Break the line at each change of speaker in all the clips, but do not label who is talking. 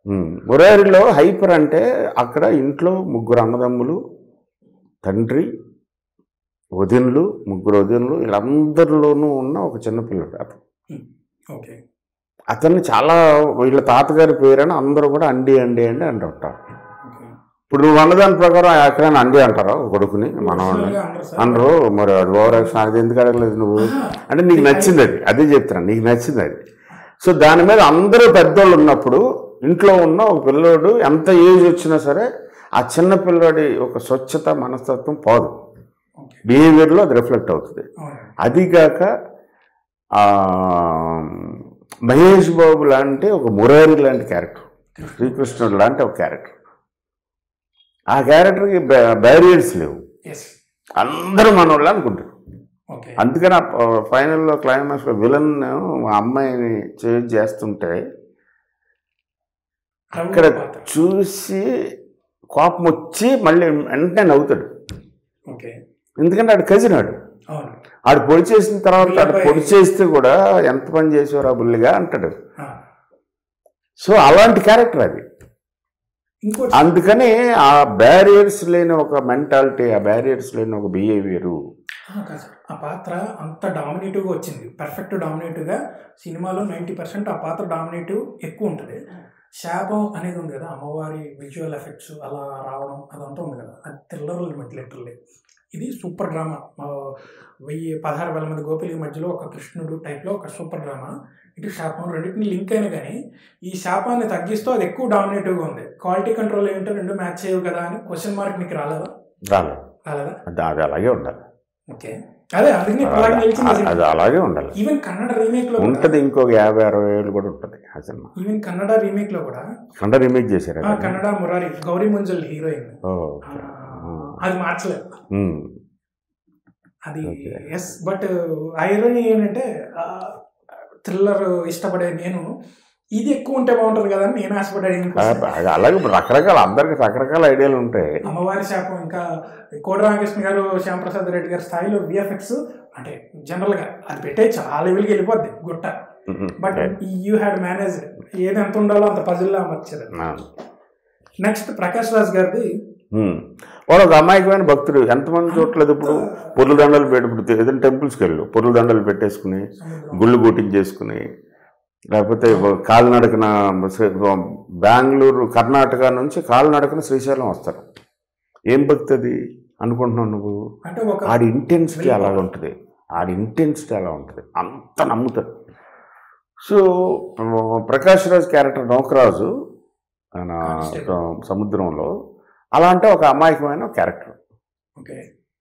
ఉమ్. మురారిలో hyper అంటే అక్కడ ఇంట్లో ముగ్గురు అన్నదమ్ములు తండ్రి వదినలు ముగ్గురు వదినలు వీళ్ళందరిలోనూ ఉన్న ఒక చిన్న పిల్లడు అతను
ఓకే
అతన్ని చాలా వీళ్ళ తాతగారి పేరని అందరూ కూడా అండి అండి అండి అంటుంటారు
ఓకే
ఇప్పుడు నువ్వు అన్నదాని ప్రకారం ఎక్కడైనా అండి అంటారా ఒక కొడుకుని మనవాడిని
Personal గా అనరు సార్.
అనరు మరి అది ఓవర్ యాక్షన్ అది ఎందుకు అడగలేదు నువ్వు అంటే నీకు నచ్చింది అది అదే చెప్తున్నా నీకు నచ్చింది అది సో దాని మీద అందరూ పెద్దోళ్ళు ఉన్నప్పుడు ఇంట్లో ఉన్న ఒక పిల్లోడు ఎంత ఏజ్ వచ్చినా సరే ఆ చిన్న పిల్లోడి ఒక స్వచ్ఛత మనస్తత్వం పోదు
ఓకే
బిహేవియర్లో అది రిఫ్లెక్ట్ అవుతుంది
అవును
అదిగాక ఆ, మహేష్ బాబు లాంటి ఒక మురారి లాంటి క్యారెక్టర్ శ్రీకృష్ణుడు లాంటి ఒక క్యారెక్టర్ ఆ క్యారెక్టర్కి బ్యారియర్స్ లేవు
ఎస్
అందరూ మనోళ్ళు అనుకుంటారు
ఓకే
అందుకని ఆ ఫైనల్లో క్లైమాక్స్లో విలన్ మా అమ్మాయిని చేజ్ చేస్తుంటే అక్కడ
పాత్ర
చూసి కోపం వచ్చి మళ్ళీ వెంటనే నవ్వుతాడు
ఓకే
ఎందుకంటే ఆడు కజినాడు
అవును
ఆడు పొడి చేసిన తర్వాత ఆడు
వీళ్ళపై-
పొడి చేస్తే కూడా ఎంత పని చేసేవారు ఆ బుల్లిగా అంటాడు
ఆ.
సో అలాంటి క్యారెక్టర్ అది
ఇంకోటి
అందుకని ఆ బ్యారియర్స్ లేని ఒక మెంటాలిటీ ఆ బ్యారియర్స్ లేని ఒక బిహేవియరు
ఆ, కాదు సార్. ఆ పాత్ర అంత డామినేటివ్గా వచ్చింది పర్ఫెక్ట్ డామినేటివ్గా సినిమాలో నైంటీ పర్సెంట్ ఆ పాత్ర డామినేటివ్ ఎక్కువ ఉంటుంది శాపం అనేది ఉంది కదా అమ్మవారి విజువల్ ఎఫెక్ట్స్ అలా రావడం అదంతా ఉంది కదా అది థ్రిల్లర్ లిమిట్ లిటరల్లీ ఇది సూపర్ డ్రామా ఆ, వెయ్యి పదహారు వేల మంది గోపిల మధ్యలో ఒక కృష్ణుడు టైప్లో ఒక సూపర్ డ్రామా ఇటు శాపం రెండింటిని లింక్ అయినా కానీ ఈ శాపాన్ని తగ్గిస్తూ అది ఎక్కువ డామినేటివ్గా ఉంది క్వాలిటీ కంట్రోల్ ఏంటో రెండు మ్యాచ్ చేయవు కదా అని క్వశ్చన్ మార్క్ నీకు రాలేదా
రాలేదు
రాలేదా
అది అది అలాగే ఉండాలి
ఓకే అదే అందుకని ఇప్పుడు అలాగే నిలిచింది
అది- అది అలాగే ఉండాలి
ఈవెన్ కన్నడ రీమేక్ లో
ఉంటది ఇంకొక యాభై అరవై ఏళ్ళు కూడా ఉంటుంది ఆ సినిమా
ఈవెన్ కన్నడ రీమేక్ లో కూడా
కండ రిమేక్ చేశారు
ఆ కన్నడ మురారి గౌరీ మంజుల్ హీరోయిన్
ఓ
ఆ,
ఓకే.
అది మార్చలేదు
ఉమ్.
అది
Okay.
ఎస్ బట్ ఐరనీ ఏంటంటే థ్రిల్లర్ ఇష్టపడే నేను ఇది ఎక్కువ ఉంటే బాగుంటది కదా అని నేను ఆశపడే అడిగిన
ఆ,
question.
అది అలాగే ఇప్పుడు రకరకాల అందరికి రకరకాల ఐడియాలు ఉంటాయి
అమ్మవారి శాపం ఇంకా కోడి రామకృష్ణ గారు శ్యాంప్రసాద్ రెడ్డి గారి స్థాయిలో విఎఫ్ఎక్స్ అంటే జనరల్ గా అది పెట్టేయచ్చు ఆ లెవెల్కి వెళ్ళిపోద్ది గుట్ట
um,
but
okay.
You had manage ఏది ఎంత ఉండాలో అంత పజిల్లా అమర్చారు
ఆ.
నెక్స్ట్ ప్రకాష్ రాజ్ గారిది
ఉమ్. వాడు ఒక అమాయకమైన భక్తుడు ఎంతమంది చూడలేదు ఇప్పుడు పొర్లు దండలు పెట్టి ఇప్పుడు ఏదైనా టెంపుల్స్కి వెళ్ళు పొర్లు దండలు పెట్టేసుకుని గుళ్ళు కొట్టించేసుకుని లేకపోతే కాలినడకన శ్రీ- బెంగళూరు కర్ణాటక నుంచి కాలినడకన శ్రీశైలం వస్తారు ఏం భక్తి అది అనుకుంటున్నావు నువ్వు
అంటే ఒక
ఆడి ఇంటెన్సిటీ అలా ఉంటుంది ఆడి ఇంటెన్సిటీ అలా ఉంటుంది అంత నమ్ముతాడు సో ప్రకాష్ రాజ్ క్యారెక్టర్ నౌకరాజు ఆయన
Constable.
సముద్రంలో అలా అంటే ఒక అమాయకమైన క్యారెక్టర్
ఓకే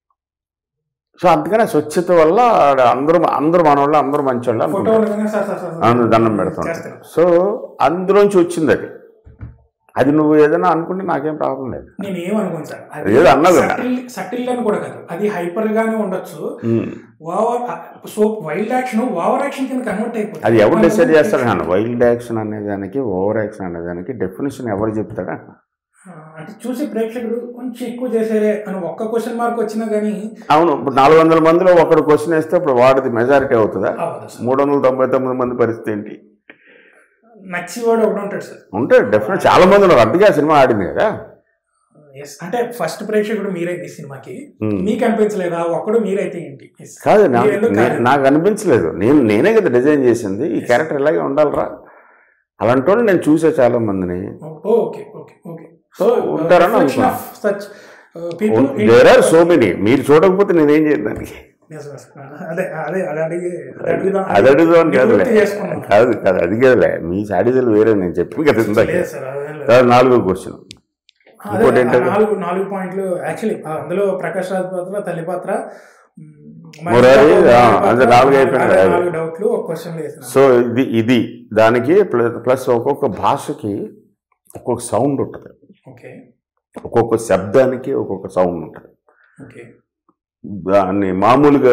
సో అందుకనే స్వచ్ఛత వల్ల ఆడ అందరూ అందరూ మనవాళ్ళు అందరూ మంచోళ్ళు
ఫోటో
అనుకుంటారు
ఉండగానే సార్ సార్ సార్ సార్
అవును, దండం పెడతాను
చేస్తాను.
సో అందులోంచి వచ్చింది అది అది నువ్వు ఏదైనా అనుకుంటే నాకేం ప్రాబ్లం లేదు
నేను ఏమనుకోను సార్
ఏదో అన్నావు కదా.
సటిల్ అని కూడా కాదు అది హైపర్ గానే ఉండొచ్చు
um.
Over so wild action over action కింద కన్వర్ట్ అయిపోతుంది
అది ఎవరు డిసైడ్ చేస్తాడు నాన్న వైల్డ్ యాక్షన్ అనేదానికి ఓవర్ యాక్షన్ అనేదానికి డెఫినేషన్ ఎవరు చెప్తాడా
ఆ, అంటే చూసి ప్రేక్షకుడు కొంచెం ఎక్కువ చేసారే అని ఒక్క క్వశ్చన్ మార్క్ వచ్చినా కానీ
అవును ఇప్పుడు నాలుగు వందల మందిలో ఒకడు క్వశ్చన్ వేస్తే ఇప్పుడు వాడిది మెజారిటీ అవుతుందా
అవ్వదు సార్
మూడు వందల తొంభై తొమ్మిది మంది పరిస్థితి ఏంటి
నచ్చివాడు ఒకడు ఉంటాడు సార్
ఉంటాడు డెఫినెట్ చాలా మంది ఉన్నారు అందుకే ఆ సినిమా ఆడింది కదా
ఎస్ అంటే ఫస్ట్ ప్రేక్షకుడు మీరే ఈ సినిమాకి
ఉమ్.
మీకు అనిపించలేదా ఒక్కడు మీరైతే ఏంటి Yes.
కాదు నా-
మీరు ఎందుకు
నే-
కాదు?
నాకు అనిపించలేదు నేను నేనే కదా డిజైన్ చేసింది ఈ క్యారెక్టర్ ఇలాగే ఉండాలిరా అలాంటి వాళ్ళు నేను చూసా చాలా మందిని
ఓకే ఓకే ఓకే
సో ఉంటారని అనుకున్నా
such people
there are so many మీరు చూడకపోతే నేనేం చేయను దానికి
అదే అదే అదే అడిగి అదే అడుగుదాం
అది అడుగుదాం కాదులే
నివృత్తి చేసుకున్నాం.
కాదు కాదు అది కాదులే మీ సాడీజులు వేరే నేను చెప్పి కదా ఇందాక
లేదు సార్, అదేం లేదు.
కాదు, నాలుగో క్వశ్చన్
అదే,
ఇంకోటి
ఆ
ఏంటంటే-
నాలుగు నాలుగు పాయింట్లు యాక్చువల్లీ అందులో ప్రకాష్ రాజ్ పాత్ర తల్లి పాత్ర మ్, మహేష్
మురారి,
బాబు
ఆ,
పాత్ర,
అది నాలుగు అయిపోయినాయి.
అదే నాలుగు డౌట్లు ఒక క్వశ్చన్ వేసిన
సో ఇది ఇది దానికి ప్లస్ ప్లస్ ఒక్కొక్క భాషకి ఒక్కొక్క సౌండ్ ఉంటుంది
ఓకే
ఒక్కొక్క శబ్దానికి ఒక్కొక్క సౌండ్ ఉంటుంది
ఓకే
దాన్ని మామూలుగా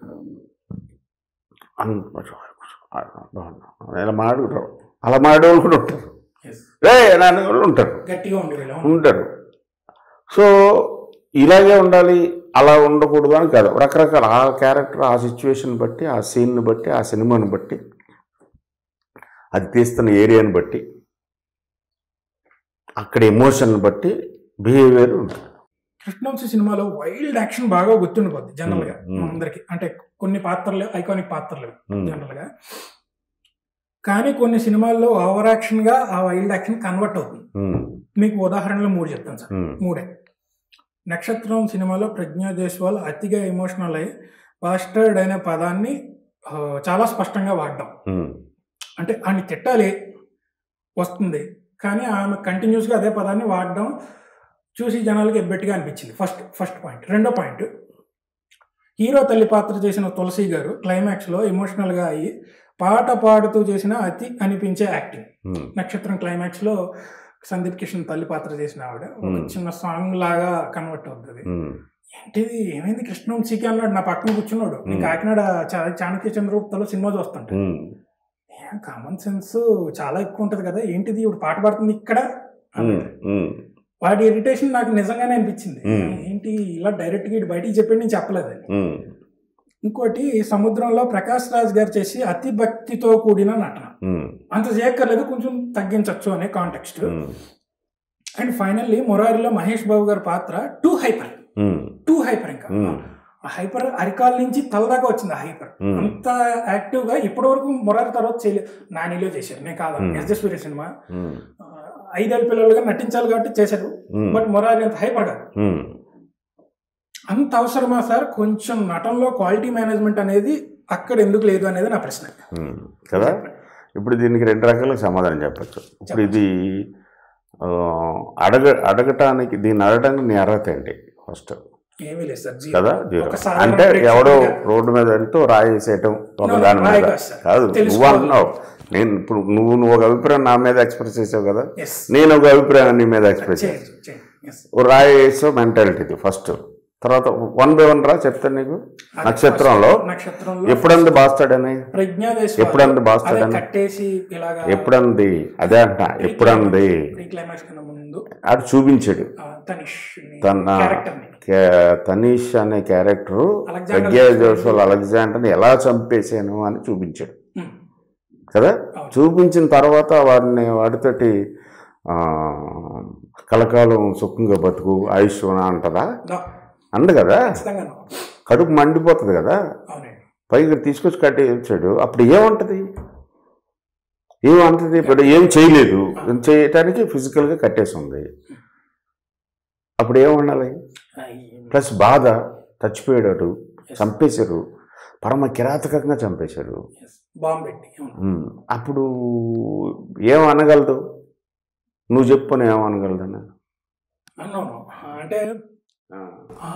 అన్- ఇలా మాడుకుంటారు అలా మాడేవాళ్ళు కూడా ఉంటారు
ఎస్
ఏ నాన్న వాళ్ళు ఉంటారు
గట్టిగా ఉండి వీళ్ళ
ఉంటారు సో ఇలాగే ఉండాలి అలా ఉండకూడదు అని కాదు రకరకాల ఆ క్యారెక్టర్ ఆ సిచ్యువేషన్ బట్టి ఆ సీన్ని బట్టి ఆ సినిమాని బట్టి అది తీస్తున్న ఏరియాని బట్టి అక్కడ ఎమోషన్ బట్టి బిహేవియర్ ఉంటుంది
కృష్ణవంశీ సినిమాలో వైల్డ్ యాక్షన్ బాగా గుర్తుండిపోద్ది జనరల్ గా
మ్మ్.
అందరికి అంటే కొన్ని పాత్రలు ఐకానిక్ పాత్రలు
మ్మ్.
జనరల్ గా కానీ కొన్ని సినిమాల్లో ఓవర్ యాక్షన్ గా ఆ వైల్డ్ యాక్షన్ కన్వర్ట్ అవుతుంది
ఉమ్,
మీకు ఉదాహరణలు మూడు చెప్తాను సార్
ఉమ్,
మూడే నక్షత్రం సినిమాలో ప్రజ్ఞా జైస్వాల్ అతిగా ఎమోషనల్ అయ్యి బాస్టర్డ్ అనే పదాన్ని ఆ, చాలా స్పష్టంగా వాడడం
ఉమ్,
అంటే ఆమె తిట్టాలి వస్తుంది కానీ ఆమె కంటిన్యూస్గా అదే పదాన్ని వాడడం చూసి జనాలకి ఎబ్బెట్టిగా అనిపించింది ఫస్ట్ ఫస్ట్ పాయింట్ రెండో పాయింట్ హీరో తల్లి పాత్ర చేసిన తులసి గారు క్లైమాక్స్లో ఎమోషనల్గా అయ్యి పాట పాడుతూ చేసిన అతి అనిపించే యాక్టింగ్
ఉమ్,
నక్షత్రం క్లైమాక్స్లో సందీప్ కిషన్ తల్లి పాత్ర చేసిన ఆవిడ ఒక
Hmm.
చిన్న సాంగ్ లాగా కన్వర్ట్ అవుతుంది
ఉమ్,
ఏంటిది ఏమైంది కృష్ణవంశీకి అన్నాడు నా పక్కన కూర్చున్నాడు నేను
Hmm.
కాకినాడ చా- చాణక్య చంద్రగుప్తలో సినిమా చూస్తుంటా
ఉమ్,
కామన్ సెన్స్ చాలా ఎక్కువ ఉంటది కదా ఏంటిది ఇప్పుడు పాట పాడుతుంది ఇక్కడ
ఉమ్,
అన్నాడు.
ఉమ్,
వాడి ఇరిటేషన్ నాకు నిజంగానే అనిపించింది
Hmm.
ఏంటి ఇలా డైరెక్ట్ గా ఇటు బయటికి చెప్పి నేను చెప్పలేదని
ఉమ్,
ఇంకోటి సముద్రంలో ప్రకాష్ రాజ్ గారు చేసి అతి భక్తితో కూడిన నటన
ఉమ్,
అంత చేయక్కర్లేదు కొంచెం తగ్గించవచ్చు అనే కాంటెక్స్ట్
ఉమ్,
అండ్ ఫైనల్లీ మొరారిలో మహేష్ బాబు గారి పాత్ర too hyper
um,
too hyper ఇంకా
ఉమ్,
ఆ హైపర్ అరికాల నుంచి తలదాకా వచ్చింది ఆ హైపర్
Hmm.
అంత యాక్టివ్ గా ఇప్పటి వరకు మొరారి తర్వాత చేయలేదు నానిలో చేశారు నేను కాదు
Hmm.
ఎస్ సూర్య సినిమా
ఉమ్,
ఆ, ఐదేళ్ళ పిల్లలుగా నటించాలి కాబట్టి చేశారు
ఉమ్,
బట్ మొరారి అంత హైపర్ కాదు
ఉమ్,
అంత అవసరమా సార్ కొంచెం నటనలో క్వాలిటీ మేనేజ్మెంట్ అనేది అక్కడ ఎందుకు లేదు అనేది నా ప్రశ్న
ఉమ్, కదా ఇప్పుడు దీనికి రెండు రకాలుగా సమాధానం చెప్పచ్చు ఇప్పుడు ఇది ఆ, అడగ అడగటానికి దీన్ని అడగటానికి నీ అర్హత ఏంటి ఫస్ట్
ఏమీ లేదు సార్ జీరో.
కదా జీరో
ఒక సాధారణ
అంటే
ప్రేక్షకుడిగా-
ఎవడో రోడ్డు మీద వెళ్తూ రాయి వేసేయటం ఒక
No, no,
దాని
రాయి
మీద
కాదు సార్.
కాదు నువ్వు
తెలుసుకోవాలి.
అంటున్నావు నేను ఇప్పుడు నువ్వు నువ్వు ఒక అభిప్రాయం నా మీద ఎక్స్ప్రెస్ చేసావు కదా
Yes.
నేను ఒక అభిప్రాయం నీ మీద ఎక్స్ప్రెస్ చేసాను
చేయండి, చేయండి. Yes.
ఓ రాయి వేసో మెంటాలిటీ ఫస్ట్ తర్వాత వన్ బై వన్ రా చెప్తాను నీకు
అది
నక్షత్రంలో
first నక్షత్రంలో
ఎప్పుడంది బాస్తాడని
ప్రజ్ఞా
ఎప్పుడంది బాస్తాడని
కట్టేసి ఇలాగా
ఎప్పుడంది అదే అంట ఎప్పుడంది
ప్రీ క్లైమాక్స్ కన్నా ముందు
ఆడు చూపించాడు
ఆ, తనిష్
తన
క్యారెక్టర్ ని
కే- తనీష్ అనే క్యారెక్టరు
అలెగ్జాండర్
ప్రజ్ఞా జోసల్ అలెగ్జాండర్ని ఎలా చంపేశాను అని చూపించాడు
ఉమ్,
కదా
అవును.
చూపించిన తర్వాత వాడిని వాడితోటి ఆ, కలకాలం సుఖంగా బతుకు ఆయుష్ అంటదా
దా,
అంది కదా
ఖచ్చితంగా no.
కడుపు మండిపోతుంది కదా
అవునండి
పైకి తీసుకొచ్చి కట్టి వచ్చాడు అప్పుడు ఏమంటది ఏమంటది ఇప్పుడు ఏం చేయలేదు చేయటానికి ఫిజికల్గా కట్టేసి ఉంది అప్పుడు ఏమండాలి ప్లస్ బాధ చచ్చిపోయాడు చంపేశారు పరమ కిరాతకంగా చంపేశారు
బాంబు పెట్టి అవును.
ఉమ్, అప్పుడు ఏం అనగలదు నువ్వు చెప్పు నేను ఏమనగలదన్నా
అన్నాను అంటే ఆ,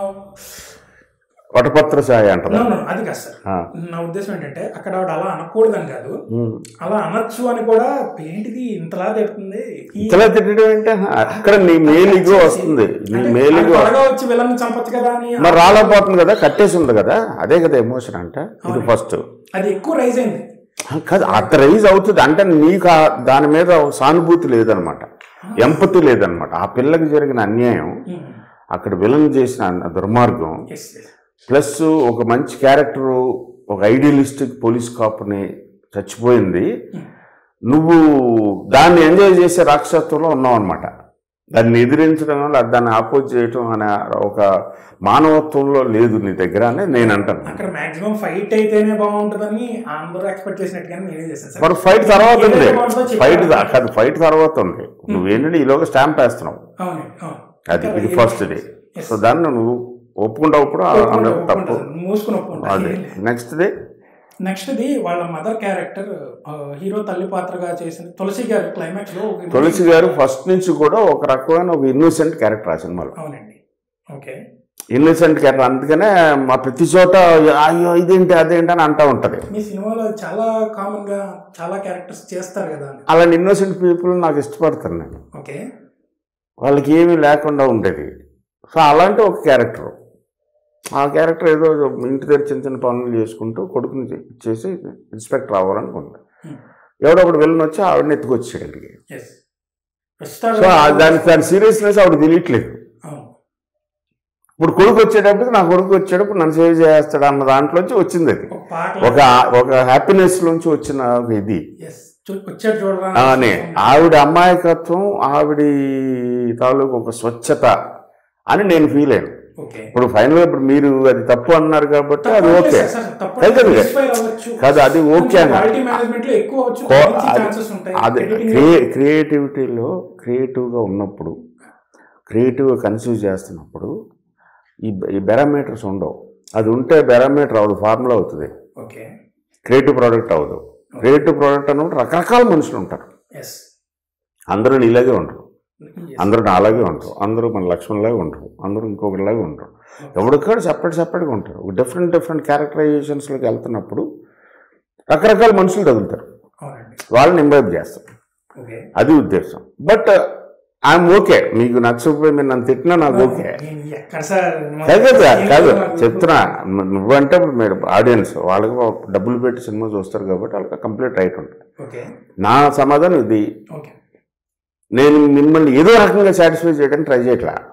వటపత్ర ఛాయ అంటదా
no, no, అది కాదు సార్
ఆ,
నా ఉద్దేశం ఏంటంటే అక్కడ ఆవిడ అలా అనకూడదని కాదు
ఉమ్.
అలా అనొచ్చు అని కూడా ఏంటిది ఇంతలా తిడుతుంది ఈ-
ఇంతలా తిట్టడం ఏంటి అక్కడ నీ మేలిగో వస్తుంది నీ
అంటే
మేలిగో
అది త్వరగా వచ్చి విలన్ చంపొచ్చు కదా అని
మరి రాలేకపోతుంది కదా కట్టేసి ఉంది కదా అదే కదా ఎమోషన్ అంటే ఇది
అవును.
ఫస్ట్
అది ఎక్కువ రైజ్ అయింది
కాదు అంత రైజ్ అవుతుంది అంటే నీకు ఆ దాని మీద సానుభూతి లేదనమాట ఎంపతి లేదనమాట ఆ పిల్లకి జరిగిన అన్యాయం అక్కడ విలన్ చేసిన అన్న దుర్మార్గం
ఎస్
ప్లస్ ఒక మంచి క్యారెక్టరు ఒక ఐడియలిస్టిక్ పోలీస్ కాపుని చచ్చిపోయింది నువ్వు దాన్ని ఎంజాయ్ చేసే రాక్షసత్వంలో ఉన్నావు అనమాట దాన్ని ఎదిరించడం వల్ల దాన్ని ఆపోజ్ చేయటం అనే ఒక మానవత్వంలో లేదు నీ దగ్గర అని నేను అంటాను
అక్కడ మాక్సిమం ఫైట్ అయితేనే బాగుంటుందని అందరూ ఎక్స్పెక్ట్ చేసినట్టుగానే నేనే చేశాను సార్
మరి ఫైట్ తర్వాత ఉంది
ఏదైతే బాగుంటుందో చెప్పాను.
ఫైట్ కాదు ఫైట్ తర్వాత ఉంది నువ్వేంటంటే ఈలోగా స్టాంప్ వేస్తున్నావు
అవునండి అవును
అది
ఇంకా
ఇది ఫస్ట్ డే
Yes.
సో దాన్ని నువ్వు ఒప్పుకుంటావు
ఒప్పుకుంటా,
తప్పు
ఒప్పుకుంటా. మూసుకుని ఒప్పుకుంటా.
అది నెక్స్ట్ డే
నెక్స్ట్ ది వాళ్ళ మదర్ క్యారెక్టర్ హీరో తల్లి పాత్రగా చేసిన తులసి గారు క్లైమాక్స్ లో ఒక-
తులసి గారు ఫస్ట్ నుంచి కూడా ఒక రకమైన ఒక ఇన్నోసెంట్ క్యారెక్టర్ ఆ సినిమాలో
అవునండి ఓకే
ఇన్నోసెంట్ క్యారెక్టర్ అందుకనే మా ప్రతి చోట అయ్యో ఇదేంటి అదేంటి అని అంటా ఉంటది
మీ సినిమాలో చాలా కామన్ గా చాలా క్యారెక్టర్స్ చేస్తారు కదా అని
అలాంటి ఇన్నోసెంట్ పీపుల్ నాకు ఇష్టపడతాను నేను
ఓకే
వాళ్ళకి ఏమీ లేకుండా ఉండేది సో అలాంటి ఒక క్యారెక్టర్ ఆ క్యారెక్టర్ ఏదో ఇంటి దగ్గర చిన్న చిన్న పనులు చేసుకుంటూ కొడుకుని చే- చేసి ఇన్స్పెక్టర్ అవ్వాలనుకుంటా
Hmm.
ఎవడో ఒకడు వెళ్ళని వచ్చి ఆవిడని ఎత్తుకొచ్చాడు ఇక్కడికి
ఎస్
సో ఆ దాని దాని సీరియస్నెస్ ఆవిడ తెలియట్లేదు
అవును
ఇప్పుడు కొడుకు వచ్చేటప్పటికి నా కొడుకు వచ్చేటప్పుడు నన్ను సేవ్ చేస్తాడు అన్న దాంట్లోంచి వచ్చింది అది
ఒక పాట
ఒక ఒక హ్యాపీనెస్ లోంచి వచ్చిన ఒక ఇది
ఎస్ చూ- వచ్చాడు చూడరా
ఆ, అని ఆవిడ అమాయకత్వం ఆవిడ తాలూకు ఒక స్వచ్ఛత అని నేను ఫీల్ అయ్యాను
ఓకే
ఇప్పుడు ఫైనల్ ఇప్పుడు మీరు అది తప్పు అన్నారు కాబట్టి అది ఓకే
తప్ప
కాదు, కాదు.
మిస్ఫైర్ అవ్వచ్చు
కాదు అది ఓకే అన్న
క్వాలిటీ మేనేజ్మెంట్ లో ఎక్కువ అవ్వచ్చు
కో- అది-
ఛాన్సెస్ ఉంటాయి
అది
Editing లో-
క్రియే క్రియేటివిటీలో క్రియేటివ్గా ఉన్నప్పుడు క్రియేటివ్గా కన్సూజ్ చేస్తున్నప్పుడు ఈ ఈ బెరామీటర్స్ ఉండవు అది ఉంటే బెరామీటర్ అవ్వదు ఫార్ములా అవుతుంది
ఓకే
క్రియేటివ్ ప్రోడక్ట్ అవ్వదు క్రియేటివ్ ప్రోడక్ట్ అన్నప్పుడు రకరకాల మనుషులు ఉంటారు
ఎస్
అందరూ ఇలాగే ఉంటారు అందరూ నాలాగే ఉంటారు అందరూ మన లక్ష్మణ్లాగే ఉంటారు అందరూ ఇంకొకటిలాగే ఉంటారు ఎవరికాడు సెపరేట్ సెపరేట్గా ఉంటారు డిఫరెంట్ డిఫరెంట్ క్యారెక్టరైజేషన్స్లోకి వెళ్తున్నప్పుడు రకరకాల మనుషులు తగులుతారు
అవునండి
వాళ్ళని ఇంబైబ్ చేస్తాం
ఓకే
అది ఉద్దేశం బట్ ఐఎమ్ ఓకే మీకు నచ్చకపోయి మీరు నన్ను తిట్టినా నాకు ఓకే
నేను ఎక్కడ సార్
కాదు కదా
ఏం
కాదు
నాకు
చెప్తున్నా ను- నువ్వంటే ఇప్పుడు మీరు ఆడియన్స్ వాళ్ళకి డబ్బులు పెట్టి సినిమా చూస్తారు కాబట్టి వాళ్ళకి కంప్లీట్ రైట్ ఉంటుంది
ఓకే
నా సమాధానం ఇది
ఓకే
నేను మిమ్మల్ని ఏదో రకంగా సాటిస్ఫై చేయడానికి ట్రై చేయట్లా